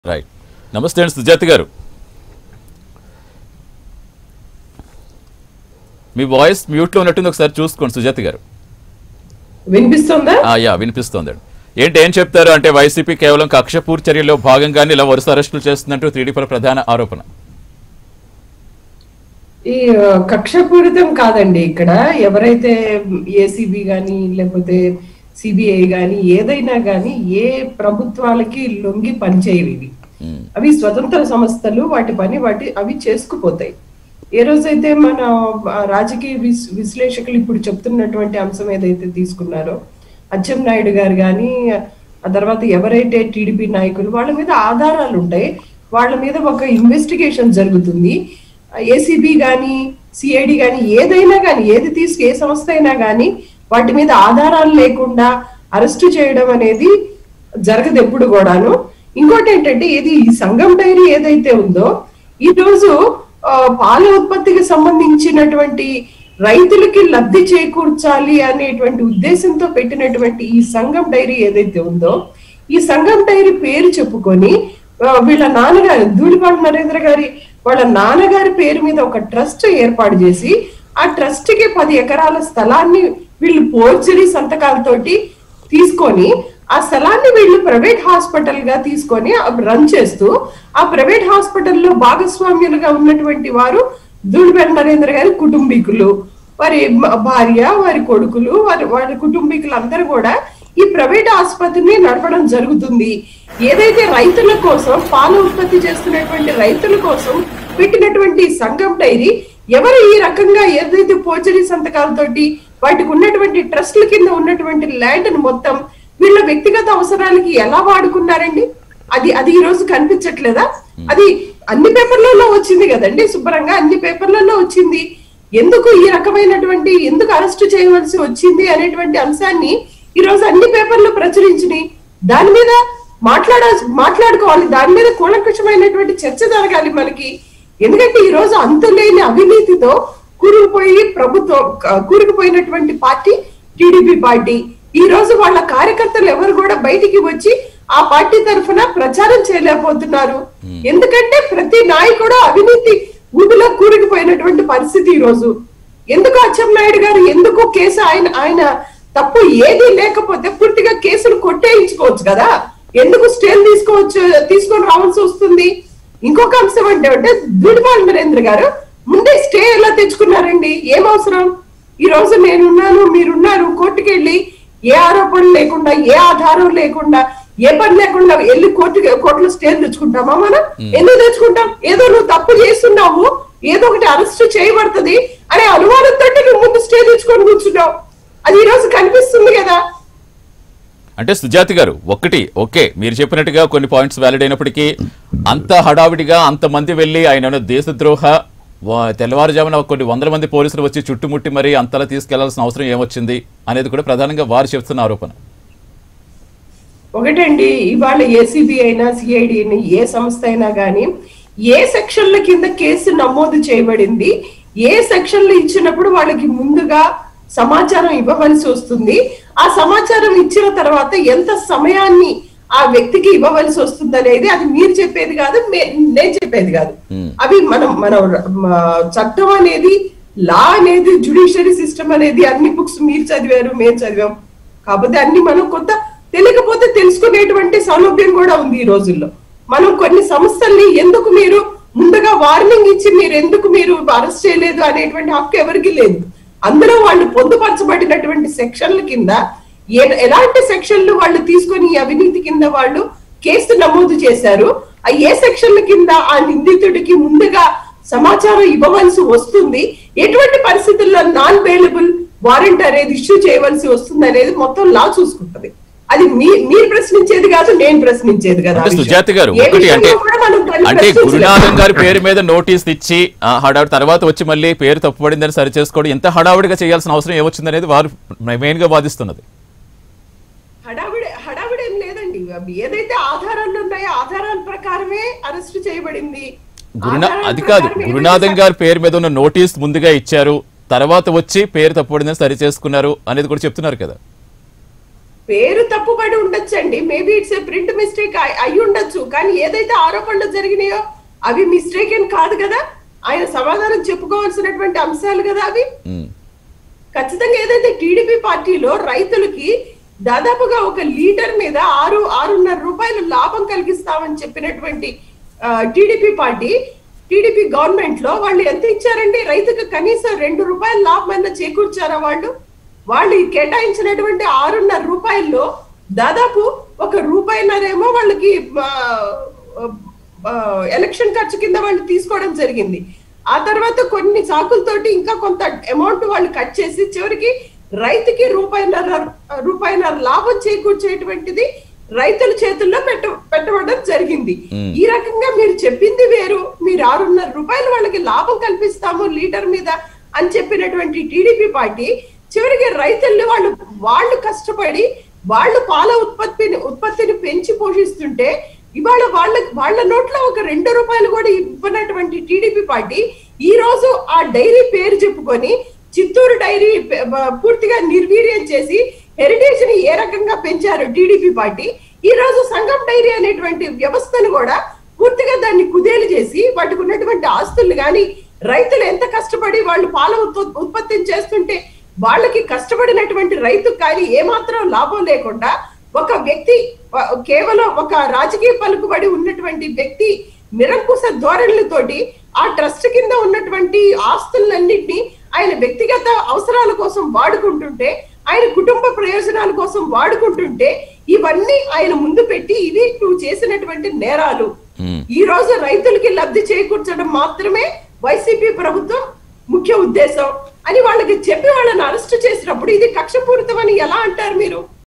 Right నమస్తే అండి సుజాత గారు మీ వాయిస్ మ్యూట్లో ఉన్నట్టుంది ఒకసారి చూసుకోండి సుజాత గారు వినిపిస్తుందా ఆ, యా వినిపిస్తోందండి ఏంటి ఏం చెప్తారు అంటే వైసీపీ కేవలం కక్షపూర్ చర్యలో భాగంగానే ఇలా వరుస అరెస్టులు చేస్తున్నట్టు టీడీపీ ప్రధాన ఆరోపణ ఈ ఆ, కక్షపూరితం కాదండి ఇక్కడ ఎవరైతే ఏసీబీ గాని లేకపోతే సిబిఐ గాని ఏదైనా గాని ఏ ప్రభుత్వాలకి లొంగి పనిచేయవు ఇవి ఉమ్, అవి స్వతంత్ర సంస్థలు వాటి పని వాటి అవి చేసుకుపోతాయి ఏ రోజైతే మన ఆ, రాజకీయ విస్- విశ్లేషకులు ఇప్పుడు చెప్తున్నటువంటి అంశం ఏదైతే తీసుకున్నారో అచ్చెం నాయుడు గారు కానీ ఆ తర్వాత ఎవరైతే టీడీపీ నాయకులు వాళ్ళ మీద ఆధారాలు ఉంటాయి వాళ్ళ మీద ఒక ఇన్వెస్టిగేషన్ జరుగుతుంది ఏసీబీ కానీ సిఐడి కానీ ఏదైనా కానీ ఏది తీసుకు ఏ సంస్థ అయినా కానీ వాటి మీద ఆధారాలు లేకుండా అరెస్టు చేయడం అనేది జరగదు ఎప్పుడు కూడాను ఇంకోటి ఏంటంటే ఇది ఈ సంఘం డైరీ ఏదైతే ఉందో ఈ రోజు ఆ, పాల ఉత్పత్తికి సంబంధించినటువంటి రైతులకి లబ్ధి చేకూర్చాలి అనేటువంటి ఉద్దేశంతో పెట్టినటువంటి ఈ సంఘం డైరీ ఏదైతే ఉందో ఈ సంఘం డైరీ పేరు చెప్పుకొని ఆ, వీళ్ళ నాన్నగారు ధూళిపాటి నరేంద్ర గారి వాళ్ళ నాన్నగారి పేరు మీద ఒక ట్రస్ట్ ఏర్పాటు చేసి ఆ ట్రస్ట్ కి పది ఎకరాల స్థలాన్ని వీళ్ళు పోర్చరీ సంతకాలతోటి తీసుకొని ఆ స్థలాన్ని వీళ్ళు ప్రైవేట్ హాస్పిటల్ గా తీసుకొని రన్ చేస్తూ ఆ ప్రైవేట్ హాస్పిటల్లో భాగస్వామ్యులుగా ఉన్నటువంటి వారు ధూళిపేట నరేంద్ర గారి కుటుంబీకులు వారి మ- భార్య వారి కొడుకులు వారి వారి కుటుంబీకులు అందరూ కూడా ఈ ప్రైవేట్ ఆసుపత్రిని నడపడం జరుగుతుంది ఏదైతే రైతుల కోసం పాల ఉత్పత్తి చేస్తున్నటువంటి రైతుల కోసం పెట్టినటువంటి సంఘం డైరీ ఎవరు ఈ రకంగా ఏదైతే పోచరీ సంతకాలతోటి వాటికి ఉన్నటువంటి ట్రస్ట్ల కింద ఉన్నటువంటి ల్యాండ్ మొత్తం వీళ్ళ వ్యక్తిగత అవసరాలకి ఎలా వాడుకున్నారండి అది అది ఈ రోజు కనిపించట్లేదా అది అన్ని పేపర్లలో వచ్చింది కదండి శుభ్రంగా అన్ని పేపర్లలో వచ్చింది ఎందుకు ఈ రకమైనటువంటి ఎందుకు అరెస్ట్ చేయవలసి వచ్చింది అనేటువంటి అంశాన్ని ఈ రోజు అన్ని పేపర్లు ప్రచురించినాయి దాని మీద మాట్లాడ మాట్లాడుకోవాలి దాని మీద కూలంకషమైనటువంటి చర్చ జరగాలి మనకి ఎందుకంటే ఈ రోజు అంతులేని అవినీతితో కూరుకుపోయి ప్రభుత్వం క- కూరుకుపోయినటువంటి పార్టీ టీడీపీ పార్టీ ఈ రోజు వాళ్ళ కార్యకర్తలు ఎవరు కూడా బయటికి వచ్చి ఆ పార్టీ తరఫున ప్రచారం చేయలేకపోతున్నారు ఎందుకంటే ప్రతి నాయకుడు అవినీతి ఊబిలో కూరుకుపోయినటువంటి పరిస్థితి ఈ రోజు ఎందుకు అచ్చెన్నాయుడు గారు ఎందుకు కేసు ఆయన ఆయన తప్పు ఏది లేకపోతే పూర్తిగా కేసులు కొట్టేయించుకోవచ్చు కదా ఎందుకు స్టేల్ తీసుకోవచ్చు తీసుకొని రావాల్సి వస్తుంది ఇంకొక అంశం అంటే అంటే దూడిపాల్ నరేంద్ర గారు ముందే స్టే ఎలా తెచ్చుకున్నారండి ఏం అవసరం ఈ రోజు నేనున్నాను మీరున్నారు కోర్టుకి వెళ్ళి ఏ ఆరోపణ లేకుండా ఏ ఆధారం లేకుండా ఏ పని లేకుండా వెళ్ళి కోర్టు కోర్టులో స్టే తెచ్చుకుంటామా మనం ఎందుకు తెచ్చుకుంటాం ఏదో నువ్వు తప్పు చేస్తున్నావు ఏదో ఒకటి అరెస్ట్ చేయబడుతుంది అనే అనుమానంతో నువ్వు ముందు స్టే తెచ్చుకొని కూర్చున్నావు అది ఈ రోజు కనిపిస్తుంది కదా అంటే సుజాత గారు ఒకటి ఓకే మీరు చెప్పినట్టుగా కొన్ని పాయింట్స్ వ్యాలిడ్ అయినప్పటికీ అంత హడావిడిగా అంతమంది వెళ్ళి ఆయన ఏమైనా దేశద్రోహ వా- తెల్లవారుజామున కొన్ని వందల మంది పోలీసులు వచ్చి చుట్టుముట్టి మరి అంతలా తీసుకెళ్లాల్సిన అవసరం ఏమొచ్చింది అనేది కూడా ప్రధానంగా వారు చెప్తున్న ఆరోపణ ఒకటండి ఇవాళ ఏసీబీ అయినా సిఐడి అయినా ఏ సంస్థ అయినా కానీ ఏ సెక్షన్ల కింద కేసు నమోదు చేయబడింది ఏ సెక్షన్లు ఇచ్చినప్పుడు వాళ్ళకి ముందుగా సమాచారం ఇవ్వవలసి వస్తుంది ఆ సమాచారం ఇచ్చిన తర్వాత ఎంత సమయాన్ని ఆ వ్యక్తికి ఇవ్వవలసి వస్తుంది అనేది అది మీరు చెప్పేది కాదు మే- నేను చెప్పేది కాదు అవి మనం మన మ- చట్టం అనేది లా అనేది జుడిషియరీ సిస్టమ్ అనేది అన్ని బుక్స్ మీరు చదివారు మేము చదివాం కాకపోతే అన్ని మనం కొత్త తెలియకపోతే తెలుసుకునేటువంటి సౌలభ్యం కూడా ఉంది ఈ రోజుల్లో మనం కొన్ని సంస్థల్ని ఎందుకు మీరు ముందుగా వార్నింగ్ ఇచ్చి మీరు ఎందుకు మీరు అరెస్ట్ చేయలేదు అనేటువంటి హక్కు ఎవరికి లేదు అందులో వాళ్ళు పొందుపరచబడినటువంటి సెక్షన్ల కింద ఏ- ఎలాంటి సెక్షన్లు వాళ్ళు తీసుకొని ఈ అవినీతి కింద వాళ్ళు కేసు నమోదు చేశారు ఆ ఏ సెక్షన్ల కింద ఆ నిందితుడికి ముందుగా సమాచారం ఇవ్వవలసి వస్తుంది ఎటువంటి పరిస్థితుల్లో నాన్ బెయిలబుల్ వారెంట్ అనేది ఇష్యూ చేయవలసి వస్తుంది అనేది మొత్తం లా చూసుకుంటది అది మీ మీరు ప్రశ్నించేది కాదు నేను ప్రశ్నించేది కదా ఆ అంటే విషయం. సుజాత గారు ఏ ఒకటి విషయంలో అంటే కూడా మనం దాన్ని అంటే ప్రశ్నించలేం. గురునాథం గారి పేరు మీద నోటీస్ ఇచ్చి ఆ హడావుడి తర్వాత వచ్చి మళ్ళీ పేరు తప్పుపడిందని సరి చేసుకోవడం ఎంత హడావుడిగా చేయాల్సిన అవసరం ఏమొచ్చింది అనేది వారు మెయిన్ గా వాదిస్తున్నది హడావిడి హడావిడి ఏం లేదండి అవి ఏదైతే ఆధారాలు ఉన్నాయో ఆధారాల ప్రకారమే అరెస్ట్ చేయబడింది గురునా ఆధారాల అది కాదు ప్రకారం గురునాథం ఏదైతే గారి పేరు మీద ఉన్న నోటీస్ ముందుగా ఇచ్చారు తర్వాత వచ్చి పేరు తప్పుపడిందని సరి చేసుకున్నారు అనేది కూడా చెప్తున్నారు కదా పేరు తప్పుపడి ఉండొచ్చండి maybe it's a print mistake అయి ఉండొచ్చు కానీ ఏదైతే ఆరోపణలు జరిగినాయో అవి మిస్టేక్ ఏం కాదు కదా ఆయన సమాధానం చెప్పుకోవాల్సినటువంటి అంశాలు కదా అవి ఉమ్, ఖచ్చితంగా ఏదైతే టీడీపీ పార్టీలో రైతులకి దాదాపుగా ఒక లీటర్ మీద ఆరు ఆరున్నర రూపాయలు లాభం కలిగిస్తామని చెప్పినటువంటి టీడీపీ పార్టీ టీడీపీ గవర్నమెంట్ లో వాళ్ళు ఎంత ఇచ్చారండి రైతుకు కనీసం రెండు రూపాయల లాభం అయినా చేకూర్చారా వాళ్ళు వాళ్ళు ఈ కేటాయించినటువంటి ఆరున్నర రూపాయల్లో దాదాపు ఒక రూపాయిన్నరేమో వాళ్ళకి ఆ, ఆ, ఎలక్షన్ ఖర్చు కింద వాళ్ళు తీసుకోవడం జరిగింది ఆ తర్వాత కొన్ని సాకులతోటి ఇంకా కొంత అమౌంట్ వాళ్ళు కట్ చేసి చివరికి రైతుకి రూపాయిన్నర రూపాయిన్నర లాభం చేకూర్చేటువంటిది రైతుల చేతుల్లో పెట్ట పెట్టబడడం జరిగింది మ్మ్. ఈ రకంగా మీరు చెప్పింది వేరు మీరు ఆరున్నర రూపాయలు వాళ్ళకి లాభం కల్పిస్తాము లీటర్ మీద అని చెప్పినటువంటి టీడీపీ పార్టీ చివరికి రైతుల్ని వాళ్ళు వాళ్ళు కష్టపడి వాళ్ళు పాల ఉత్పత్తిని ఉత్పత్తిని పెంచి పోషిస్తుంటే ఇవాళ వాళ్ళ వాళ్ళ నోట్లో ఒక రెండు రూపాయలు కూడా ఇవ్వనటువంటి టీడీపీ పార్టీ ఈ రోజు ఆ డైరీ పేరు చెప్పుకొని చిత్తూరు డైరీ ప- ప- పూర్తిగా నిర్వీర్యం చేసి హెరిటేజ్ ని ఏ రకంగా పెంచారు టీడీపీ పార్టీ ఈ రోజు సంఘం డైరీ అనేటువంటి వ్యవస్థను కూడా పూర్తిగా దాన్ని కుదేలు చేసి వాటికి ఉన్నటువంటి ఆస్తులు గాని రైతులు ఎంత కష్టపడి వాళ్ళు పాల ఉత్ప- ఉత్పత్తిని చేస్తుంటే వాళ్ళకి కష్టపడినటువంటి రైతుకు కానీ ఏమాత్రం లాభం లేకుండా ఒక వ్యక్తి వ- కేవలం ఒక రాజకీయ పలుకుబడి ఉన్నటువంటి వ్యక్తి నిరంకుశ ధోరణులతోటి ఆ ట్రస్ట్ కింద ఉన్నటువంటి ఆస్తులన్నింటినీ ఆయన వ్యక్తిగత అవసరాల కోసం వాడుకుంటుంటే ఆయన కుటుంబ ప్రయోజనాల కోసం వాడుకుంటుంటే ఇవన్నీ ఆయన ముందు పెట్టి ఇవి నువ్వు చేసినటువంటి నేరాలు ఉమ్. ఈ రోజు రైతులకి లబ్ధి చేకూర్చడం మాత్రమే వైసీపీ ప్రభుత్వం ముఖ్య ఉద్దేశం అని వాళ్ళకి చెప్పి వాళ్ళని అరెస్ట్ చేసినప్పుడు ఇది కక్షపూరితం అని ఎలా అంటారు మీరు